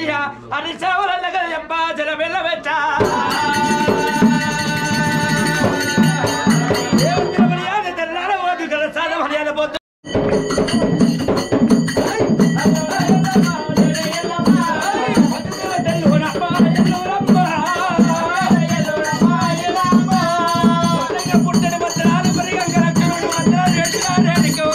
అయ్యా అని సేవల ఎంప జల వెళ్ళవచ్చా దేవుని మర్యాద తెల్లార ఓదు గల సాల మర్యాద పోతు పుట్టని మంత్రాలు పరిగంగ రక్షణుడు మంత్రాలు రెడ్డిగా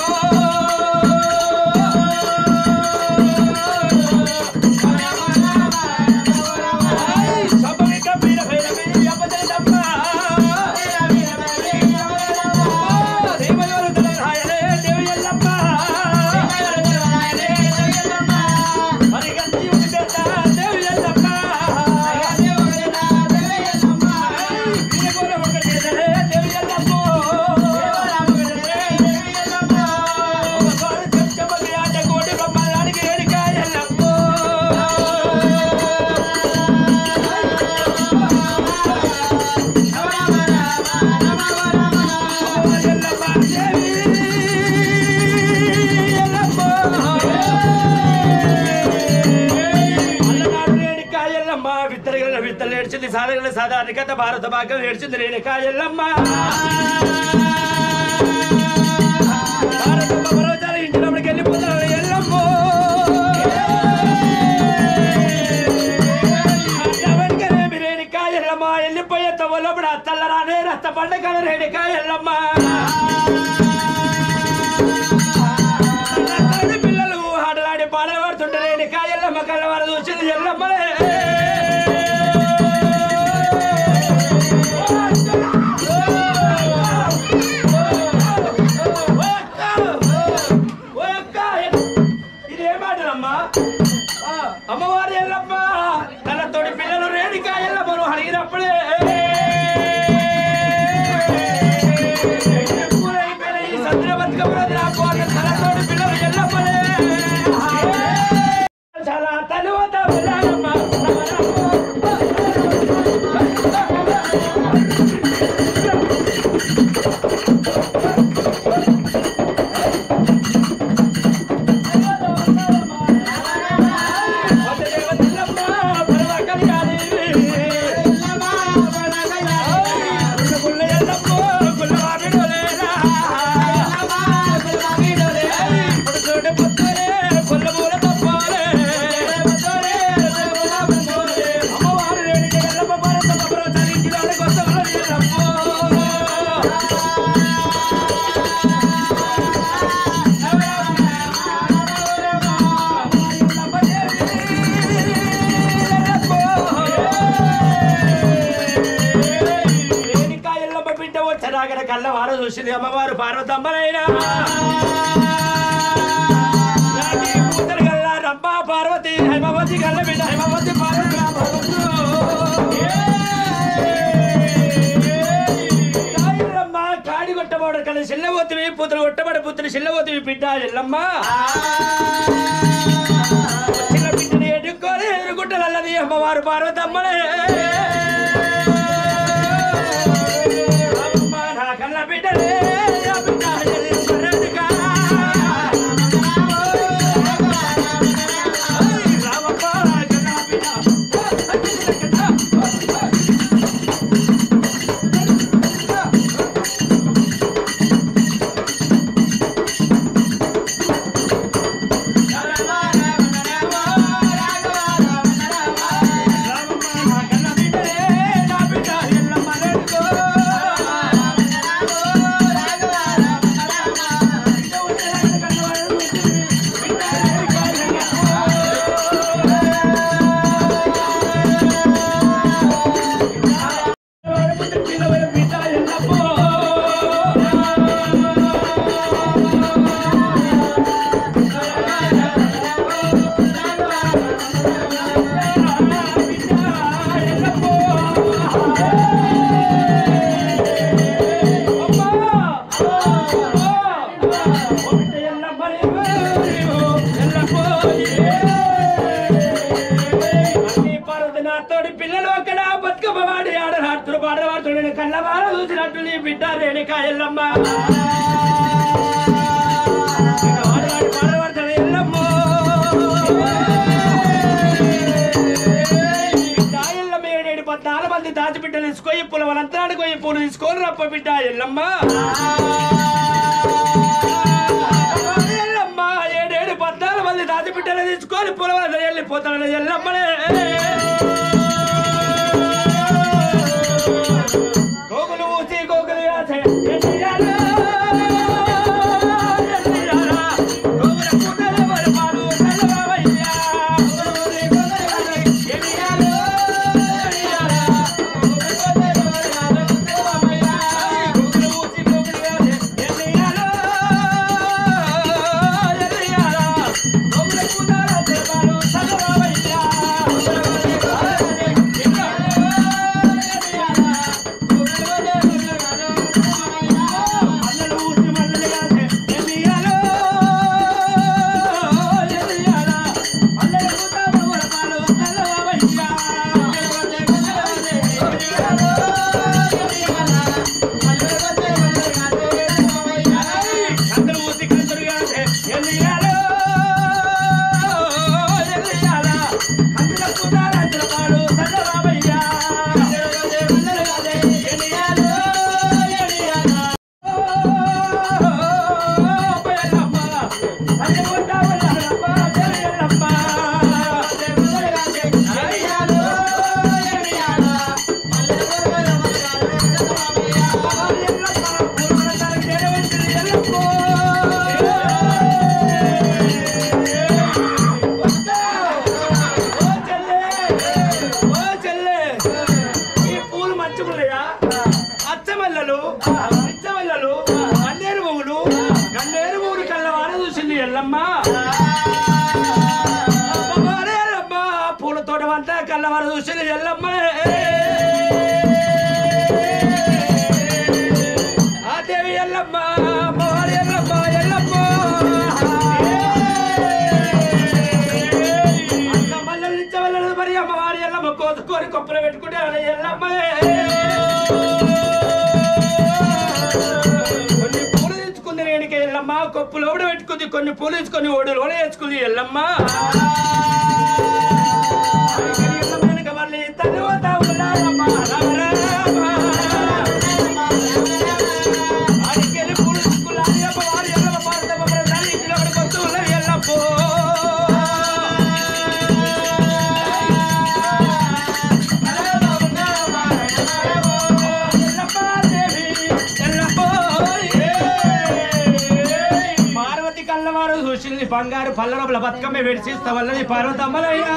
విత్తరగల విత్తలు ఏడ్చింది సాధగల సాధారణికత భారత భాగం ఏడ్చింది రేణుకాయల్లమ్మ భారతమ్మ పర్వతాల ఇంటిలోకి వెళ్ళిపోతారు ఎల్లమ్మ అట్టవడికనేమి రేణుకాయల్లమ్మ వెళ్ళిపోయే తవ్వలోపడ తల్లరానే రక్త పండగల రేణుకాయల్లమ్మ తల్లి పిల్లలు ఆటలాడి పాడబడుతుంటే రేణుకాయల్లమ్మ కళ్ళవారు చూసింది ఎల్లమ్మలే ఇదేమాటమ్మా అమ్మవారి ఎల్లమ్మ తన తోడి పిల్లలు రేణికా ఎల్లమ్మను అడిగినప్పుడే పూరైపోయిన ఈ సంద్ర బతుకమ్మ నా పోత తన తోడి పిల్లలు ఎల్లమ్మలే చాలా తనువత వెళ్ళాలమ్మ రేణుకాయల్లమ్మ బిడ్డ వచ్చరాగర కళ్ళ వారు చూసింది అమ్మవారు పార్వతమ్మనైనా రాణి కూతురు గల్ల రమ్మ పార్వతి హైమవతి గల్ల బిడ్డ హైమవతి పార్వతి రా పార్వతి. రాయిరమ్మ కాడి కొట్టబోడు కల చిల్లవతివి పుత్రులు కొట్టబడి పుత్రులు చిల్లవతివి బిడ్డ ఎల్లమ్మ చిన్న బిడ్డని ఎడుక్కొని ఎదుర్కొంటారన్నది అమ్మవారు పార్వతమ్మనే అమ్మ నా కన్న బిడ్డలే ఆ బిడ్డ ఎల్లమ్మరేదిగా. ఐ రామప్ప నా కన్న బిడ్డ. రామమ్మ నా కన్న బిడ్డలే నా బిడ్డ ఎల్లమ్మరేదిగో. తోడి పిల్లలు అక్కడ బతుకమ్మ వాడి ఆడరాత్రులు పాడవాడుతున్న కళ్ళవార చూసినట్టు నీ బిడ్డ రేణిక ఎల్లమ్మ ఆడవాడు పాడవాడుతున్న ఎల్లమ్మ తీసుకొని పులవలంతరానికి పోయి పూలు తీసుకొని రప్ప బిడ్డ ఎల్లమ్మ ఎల్లమ్మ ఏడేడు పద్నాలుగు మంది దాచి బిడ్డలు తీసుకొని పులవలంతా వెళ్ళిపోతాను ఎల్లమ్మనే గోగులు ఊసి గోగులు యాసే ఎన్నియాల, ఎన్నియాల, గోగుల పూటల వరపాలు నల్లవయ్యా. ఎన్నియాల, ఎన్నియాల, గోగుల పూటల వరపాలు నల్లవయ్యా. గోగులు ఊసి గోగులు యాసే ఎన్నియాల, ఎన్నియాల, గోగుల పూటల వరపాలు నల్లవయ్యా. మల్లెలు ఊసి మల్లెలు యాసే ఎన్నియాల, ఎన్నియాల, మల్లెల పూటల వరపాలు నల్లవయ్యా. కందులు ఊసి కందులు యాసే ఎన్నియాల, ఎన్నియాల, కందుల పూటల వరపాలు నల్లవయ్యా. ఎన్నియాల, ఎన్నియాల, ఈ పూలు మంచుకున్నాయా అచ్చమల్లలు నిచ్చమల్లలు గన్నేరు పువ్వులు గన్నేరు పువ్వులు కళ్ళవార చూసింది ఎల్లమ్మ అమ్మవారే ఎల్లమ్మ పూల తోట అంతా కళ్ళవార చూసింది ఎల్లమ్మ ఆ దేవి ఎల్లమ్మ అమ్మవారి ఎల్లమ్మ ఎల్లమ్మ అచ్చమల్లలు నిచ్చమల్లలు మరి అమ్మవారి ఎల్లమ్మ కోసుకొని కొప్పలు పెట్టుకుంటే ఆడ ఎల్లమ్మ కొన్ని పూలు తెచ్చుకుంది నేడికి ఎల్లమ్మ కొప్పు లోపల పెట్టుకుంది కొన్ని పూలు తెచ్చుకొని ఓడిలోనే వేసుకుంది ఎల్లమ్మ వెనక మళ్ళీ తనువత ఉన్నారమ్మ, రామ రామ. ఆడికెళ్ళి పూలు తెచ్చుకున్న ఆడియమ్మ వారి ఎల్లమ్మ పాడతమ్మ మన తల్లి ఇంటిలో ఒకటి కొత్తు ఉన్నది ఎల్లప్పో. పార్వతి కళ్ళవారు చూసింది బంగారు పల్లరముల బతుకమ్మ విడిచిస్తా వల్లది పార్వతమ్మలయ్యా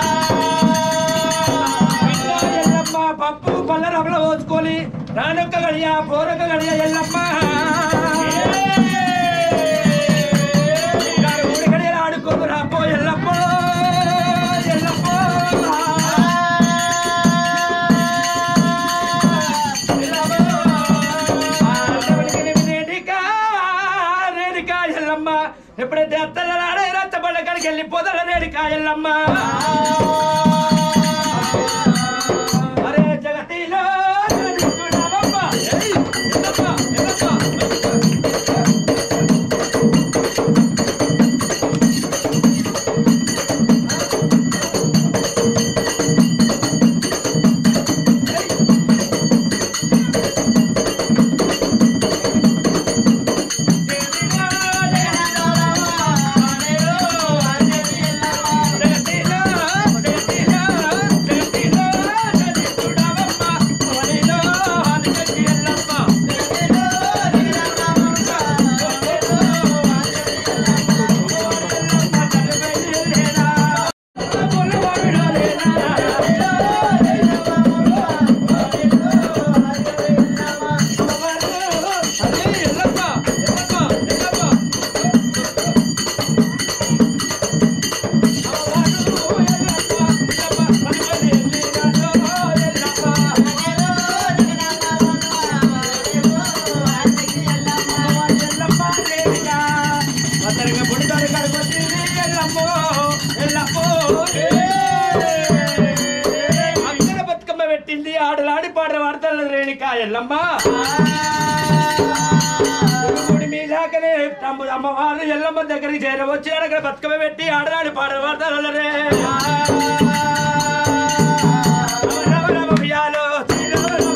ఎల్లమ్మ పప్పు పల్లరముల పోసుకొని రానొక్క గడియ పోరొక్క గడియ ఎల్లమ్మ బంగారు ఊడి గడియలు ఆడుకోదు రాపో ఎల్లమ్మ ఎల్లమ్మ ఎప్పుడైతే అత్తలాడే రచ్చబడ్డ కాడికి వెళ్ళిపోతాడు రేడికాయల్లమ్మ అరే జగతిలో చూడవమ్మ. ఏయ్, ఎల్లమ్మ, ఎల్లమ్మ. అక్కడ బతుకమ్మ పెట్టింది ఆడలాడి పాటలు వాడతాడు రేణికా ఎల్లమ్మ గుడి మీదాకనే తమ్ముడు అమ్మవారు ఎల్లమ్మ దగ్గరికి చేరవచ్చి అక్కడ బతుకమ్మ పెట్టి ఆడలాడి పాటలు వాడతాడు రే రామ రామ ఉయ్యాలో శ్రీరామ రామ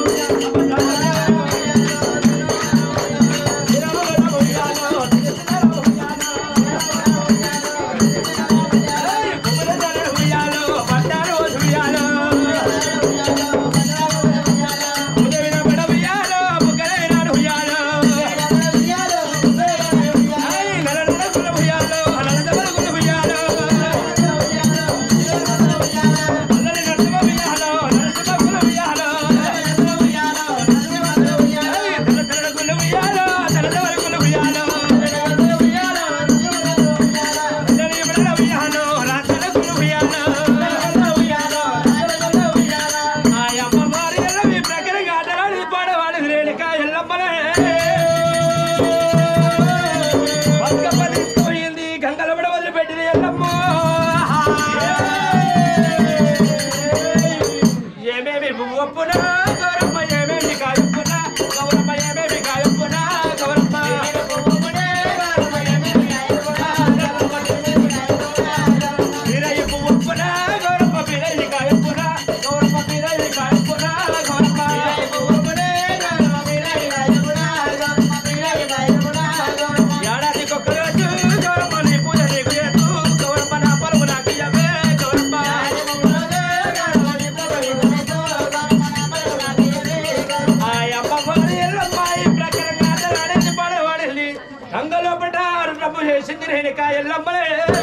రంగలోపట అరుణపు చేసింది రేణుక ఎల్లమ్మలే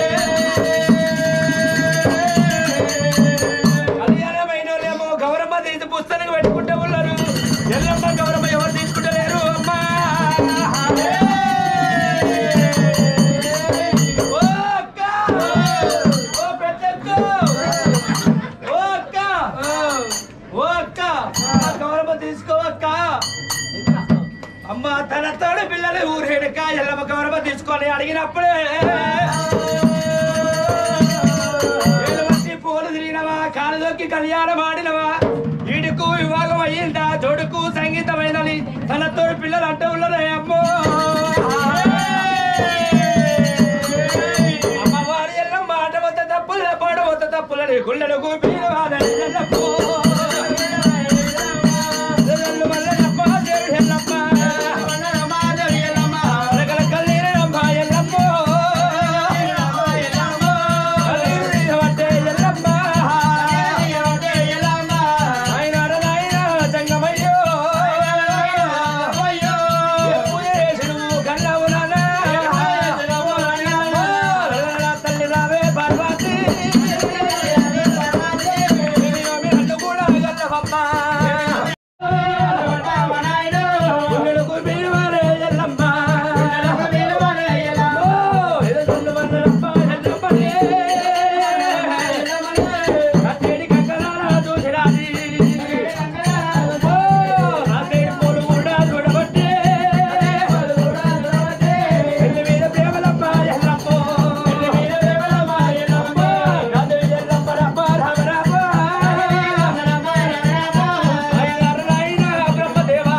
కళ్యాణమైన వాళ్ళేమో గౌరమ్మ తీసి పుస్తకం పెట్టుకుంటే ఉన్నారు ఎల్లమ్మ గౌరమ్మ ఎవరు తీసుకుంటలేరు అమ్మా ఓ అక్క! ఓ పెద్దక్క! ఓ అక్క! ఓ అక్క! ఆ గౌరమ్మ తీసుకో అక్క అమ్మ తన తోడు పిల్లలు ఊరేడుక ఎల్లమ్మ గౌరమ్మ తీసుకొని అడిగినప్పుడే ఏలువట్టి పూలు తిరిగినవా కాలులోకి కళ్యాణం ఆడినవా ఈడుకు వివాహం అయ్యిందా జోడుకు సంగీతమైనది తన తోడు పిల్లలు అంటూ ఉన్నదే అమ్మో అమ్మవారి ఎల్లమ్మ ఆట వద్ద తప్పుల పాడ వద్ద తప్పులని గుళ్ళను కూపీలు వాదని ఎల్లప్పో. ఎల్లమ్మ ఎల్లమ్మ దేవి ఎల్లమ్మ. అలగల కల్లీరమ్మ ఎల్లమ్మో. కల్లీరు వట్టే ఎల్లమ్మ. నాయనాడ నాయనా జంగమయ్యో. ఎప్పు చేసిను కన్నవు నానా. అలగల తల్లి రావే పార్వతి. నీలోమి నన్ను కూడా గల్లవమ్మ. గుండెలకు బీరువాలే ఎల్లమ్మ. ఓ, ఎదురుళ్ళు వన్నరమ్మ ఎల్లమ్మనే. కట్టేడి కంకణాల చూసిరాది. ఓ, నాకేడి పూలు కూడా చూడబట్టే. పెళ్లి మీద ప్రేమలమ్మ ఎల్లమ్మో. గది ఎల్లమ్మ రమ్మ రామ రామ. అయ్యారు నాయనా బ్రహ్మదేవా.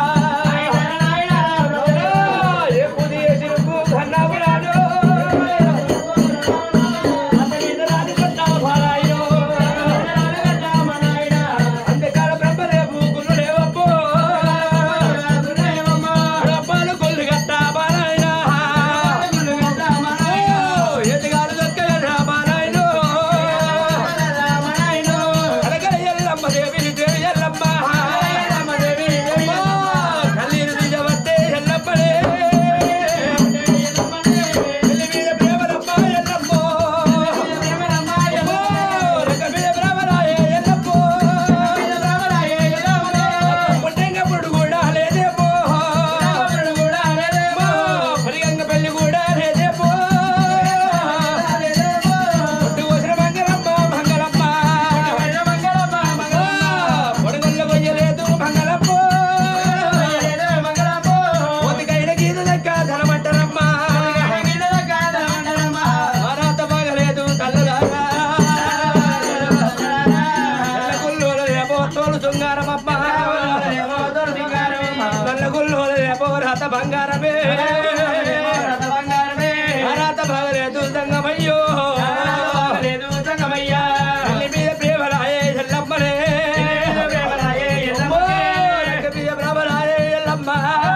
ఏ పుది ఎసిరుకు కన్నావురాడు. అతనిది రాని కొట్టావ పారాయో. అంధకార బ్రహ్మదేవు గురుడేవప్పో. బ్రహ్మలు కొల్లు గట్టా పారాయణ. ఓ, ఎదిగారు దొక్కగరా పారాయణో. అలగల ఎల్లమ్మ దేవిని దేవి ఎల్లమ్మ. ఓ, కన్నీరు దిగబట్టే ఎల్లమ్మనే. పెళ్లి మీద ప్రేమలమ్మ ఎల్లమ్మో. ఓ, రంగ మీద భ్రమరాయే ఎల్లమ్మో. పుట్టంగప్పుడు కూడా లేదేమో. ఓ, పులిగంగ పెళ్లి కూడా లేదేమో. పుట్టు కోసిన మంగళమ్మ మంగళమ్మ. ఓ, పొడుగుల్లో కొయ్యలేదు మంగళమ్మ. ఒతికైన గీత లెక్క ధనమంటరమ్మ. మారాత బాగలేదు తల్లులారా. నల్లగుల్లోల రేపో తోలు శృంగారమమ్మ. నల్లగుల్లోల రేపో రాత బంగారమే మారాత బాగలేదు సంగమయ్యో తల్లి మీద ప్రేమరాయే ఎల్లమ్మనే అమ్మో, రంగ మీద భ్రమరాయే ఎల్లమ్మ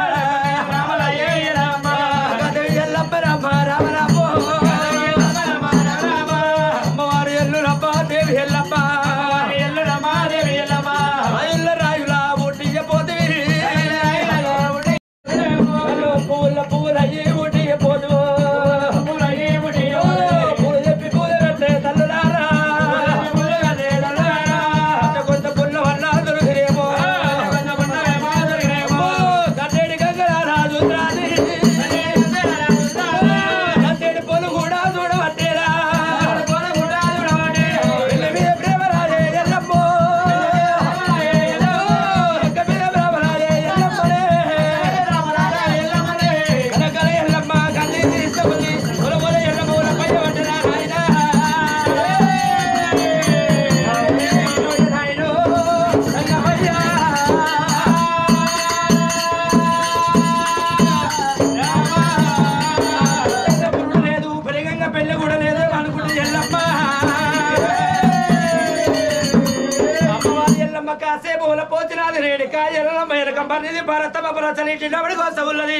గదవి ఎల్లమ్మ రామ రామ రామో. అమ్మవారు ఎల్లు రమ్మ దేవి ఎల్లమ్మ రాయుల రాయుల ఒడ్డియ పోతివి పూల పూల ఈ ఒడ్డియ పోదు పూలు చెప్పి పూలు పెట్టే తల్లులారా అంత కొంత పుల్ల వల్ల దొరికిరేమో అమ్మో, తండ్రి గంగల రాజు రాని తండ్రి పొలు కూడా చూడబట్టేరా పెళ్లి మీద ప్రేమ రాజే ఎల్లమ్మో రంగ మీద ప్రేమ రాజే ఎల్లమ్మనే కనకల ఎల్లమ్మ గల్లి తీసుకుని పొల పొల ఎల్లమ్మ ఊర పయ్య పట్టరా నాయనా నాయనో రంగమయ్యా పుట్టు లేదు పెరిగంగా పెళ్ళి కూడా లేదు అనుకుంటే ఎల్లమ్మ అమ్మవారి ఎల్లమ్మ కాసేపు ఉల పోతినాది రేడిక ఎల్లమ్మ ఎలకం పనిది భరతమ్మ ప్రచలిటి నవడి కోసం ఉన్నది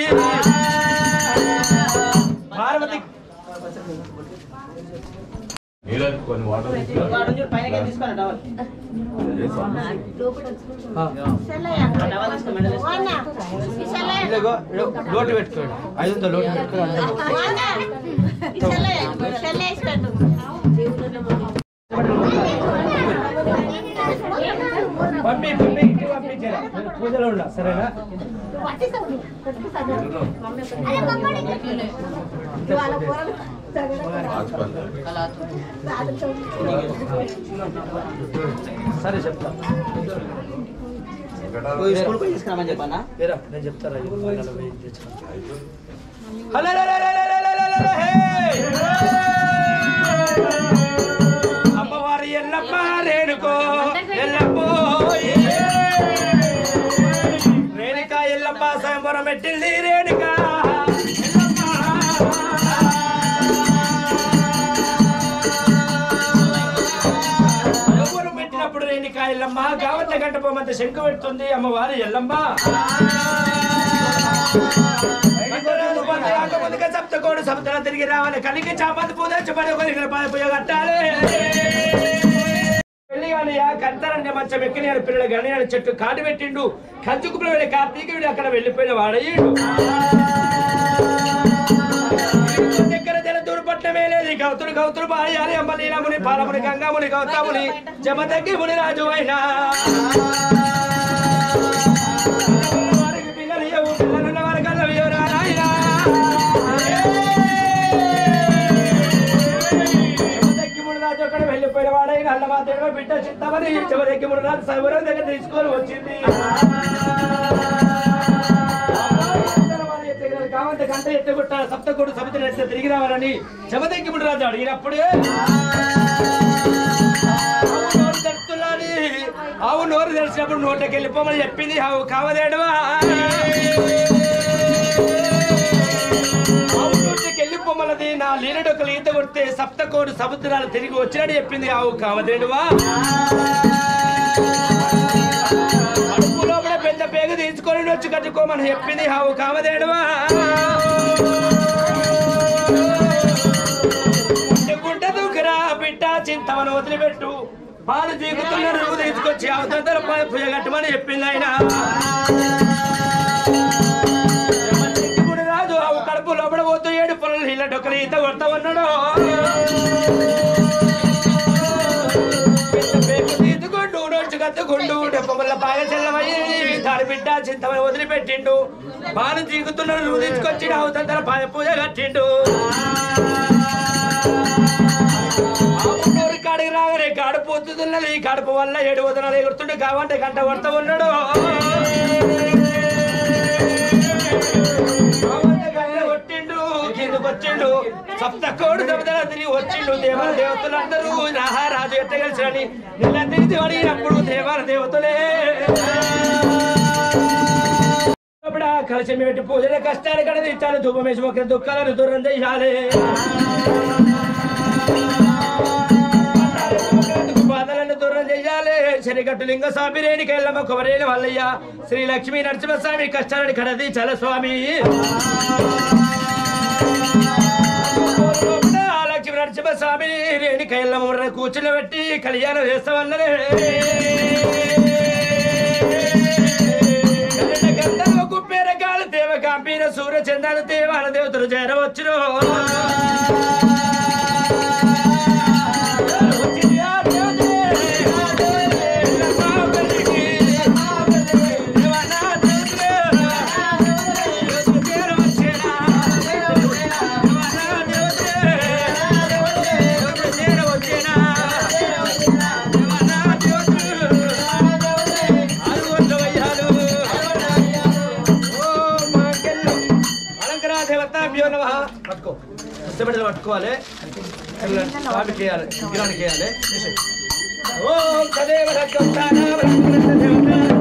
పార్వతి కొన్ని వాటర్ వాడు చూడు పైనకే తీసుకోరా టవల్. టవల్ తీసుకో, మెడల్ వేసుకో. ఇగో ఇగో లోటు పెట్టుకోండి ఐదు వందలు లోటు పెట్టుకోండి పంపి పంపి ఇంటికి పంపించారా పూజలో ఉండ సరేనా సరే చెప్తా స్కూల్ పోయి తీసుకురామని చెప్పానా ఏరా నేను చెప్తారా hello hello, hello, hello, hello, hello, hello, hey! అమ్మవారి ఎల్లమ్మ రేణుకో ఎల్లమ్మో ఏ! రేణుక ఎల్లమ్మ స్వయంవరం పెట్టింది రేణుక ఎవరు పెట్టినప్పుడు రేణుక ఎల్లమ్మ గావట్ల గంటపోమంత శంకు పెడుతుంది అమ్మవారి ఎల్లమ్మ ముందుగా సప్తకోడు సముద్రం తిరిగి రావాలి కలిగి చాపతి పూజ చెప్పని ఒకరికి పూజ కట్టాలి పెళ్లి కానీ ఆ కంతరంగ మంచం ఎక్కిన ఆయన పిల్లలు గణ్యాల చెట్టు కాటు పెట్టిండు కంచుకుపుల వెళ్ళి కార్తీకుడు అక్కడ వెళ్ళిపోయిన వాడయ్యిండు దగ్గర జల దూరపట్నమే లేదు గౌతుడు గౌతుడు పాయాలి అమ్మ నీలముని పాలముని గంగాముని గౌతముని జమదగ్గి ముని రాజు అయినా వారికి పిల్లలు ఇయ్యవు, పిల్లలున్న వారికి అల్లవి ఇయ్యవు రా నాయనా. జమదగ్గి ముని రాజు అక్కడ వెళ్ళిపోయిన వాడైన అల్లమాదేవ బిడ్డ చిత్తమని జమదగ్గి ముని రాజు సైవరం దగ్గర తీసుకొని వచ్చింది కావంత గంట ఎత్తుకుంటా సప్తకోడు సముద్రం ఎత్త తిరిగి రావాలని జమదగ్గిముడు రాజు అడిగినప్పుడు ఆవు నోరు తెరుస్తున్నాని, ఆవు నోరు తెరిచినప్పుడు నోట్లోకి వెళ్ళిపోమని చెప్పింది ఆవు కావదేడవా ఆవు నోట్లోకి వెళ్ళిపోమన్నది నా లీలడొకలు ఈత కొడితే సప్తకోడు సముద్రాలు తిరిగి వచ్చినట్టు చెప్పింది ఆవు కావదేడువా అడుపు లోపల పెద్ద పేగు తీసుకొని వచ్చి కట్టుకోమని చెప్పింది హావు కామదేడవా గుంట దూకురా బిడ్డ చింతమని వదిలిపెట్టు పాలు జీకుతున్న నువ్వు తీసుకొచ్చి అవతల పూజ కట్టమని చెప్పింది ఆయన రాజు ఆవు కడుపు లోపల పోతూ ఏడు పొలం నీళ్ళ డొక్కలు ఈత కొడతా ఉన్నాడు తీసుకుంటూ నోడ్చు కత్తుకుంటూ డెప్పల బాగా చెల్లమయ్యి దాని బిడ్డ చింతమని వదిలిపెట్టిండు పాలు తీగుతున్నాడు నువ్వు తీసుకొచ్చి అవతంతర పాయ పూజ కట్టిండు ఆవునూరు కాడికి రాగానే కడుపు పొత్తుతున్నది ఈ కడుపు వల్ల ఏడు వదనాలు ఎగురుతుండే కావంటే గంట కొడతా ఉన్నాడు కావంటే గంట కొట్టిండు కిందకు వచ్చిండు సప్త కోడు సముద్ర తిరిగి వచ్చిండు దేవాల దేవతలందరూ రాహా రాజు ఎట్ట కలిసిరని నిన్న తిరిగి అడిగినప్పుడు దేవాల దేవతలే అప్పుడు ఆ కలిసి పెట్టి పూజల కష్టాలు కడ ఇచ్చాను ధూపమేసి ఒక దుఃఖాలను దూరం చేయాలి బాధలను దూరం చేయాలి శనిగట్టు లింగ స్వామి రేణికి వెళ్ళమ్మ కుమరేని వల్లయ్య శ్రీ లక్ష్మీ నరసింహస్వామి కష్టాలని కడది చల స్వామి ఆ లక్ష్మీ నరసింహస్వామి రేణికి వెళ్ళమ్మ కూర్చుని పెట్టి కళ్యాణం చేస్తామన్నరే గంధర్వ కుప్పేర కాలు దేవ కాంపీన సూర్య చందాల దేవాల దేవతలు చేరవచ్చును అలంకరాదేవతాభ్యో నమ పట్టుకో పుస్తబిడ్డలు పట్టుకోవాలి స్వామికి వేయాలి విగ్రహానికి వేయాలి ఓం సదేవ రక్ష దేవత